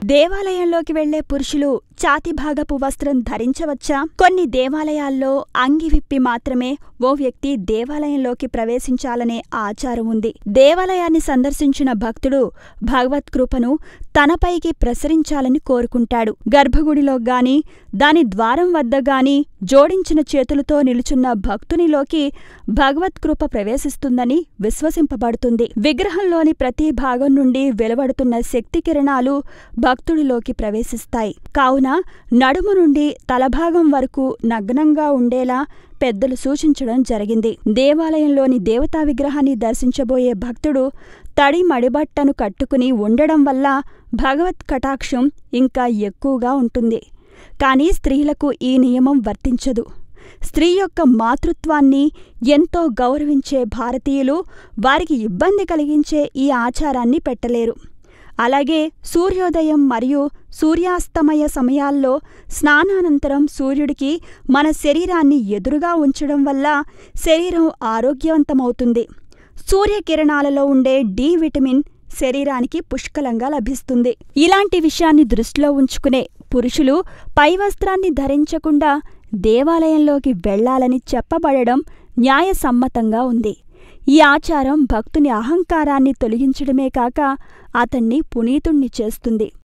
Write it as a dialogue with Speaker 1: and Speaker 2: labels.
Speaker 1: దేవాలయంలోకి వెళ్లే పురుషులు ఛాతిభాగపు వస్త్రం ధరించవచ్చా కొన్ని దేవాలయాల్లో అంగి విప్పి మాత్రమే ఓ వ్యక్తి దేవాలయంలోకి ప్రవేశించాలనే ఆచారం ఉంది దేవాలయాన్ని సందర్శించిన భక్తుడు భగవత్ కృపను తనపైకి ప్రసరించాలని కోరుకుంటాడు గర్భగుడిలో గాని దాని ద్వారం వద్ద గాని జోడించిన చేతులతో నిలుచున్న భక్తునిలోకి భగవత్ కృప ప్రవేశిస్తుందని విశ్వసింపబడుతుంది విగ్రహంలోని ప్రతి భాగం నుండి వెలువడుతున్న శక్తి కిరణాలు భక్తుడిలోకి ప్రవేశిస్తాయి కావున నడుము నుండి తలభాగం వరకు నగ్నంగా ఉండేలా పెద్దలు సూచించడం జరిగింది దేవాలయంలోని దేవతా విగ్రహాన్ని దర్శించబోయే భక్తుడు తడి మడిబట్టను కట్టుకుని ఉండడం వల్ల భగవత్ కటాక్షం ఇంకా ఎక్కువగా ఉంటుంది కానీ స్త్రీలకు ఈ నియమం వర్తించదు స్త్రీ యొక్క మాతృత్వాన్ని ఎంతో గౌరవించే భారతీయులు వారికి ఇబ్బంది కలిగించే ఈ ఆచారాన్ని పెట్టలేరు అలాగే సూర్యోదయం మరియు సూర్యాస్తమయ సమయాల్లో స్నానానంతరం సూర్యుడికి మన శరీరాన్ని ఎదురుగా ఉంచడం వల్ల శరీరం ఆరోగ్యవంతమవుతుంది సూర్యకిరణాలలో ఉండే డి విటమిన్ శరీరానికి పుష్కలంగా లభిస్తుంది ఇలాంటి విషయాన్ని దృష్టిలో ఉంచుకునే పురుషులు పై వస్త్రాన్ని ధరించకుండా దేవాలయంలోకి వెళ్లాలని చెప్పబడడం న్యాయసమ్మతంగా ఉంది ఈ ఆచారం భక్తుని అహంకారాన్ని తొలగించడమే కాక అతన్ని పునీతుణ్ణి చేస్తుంది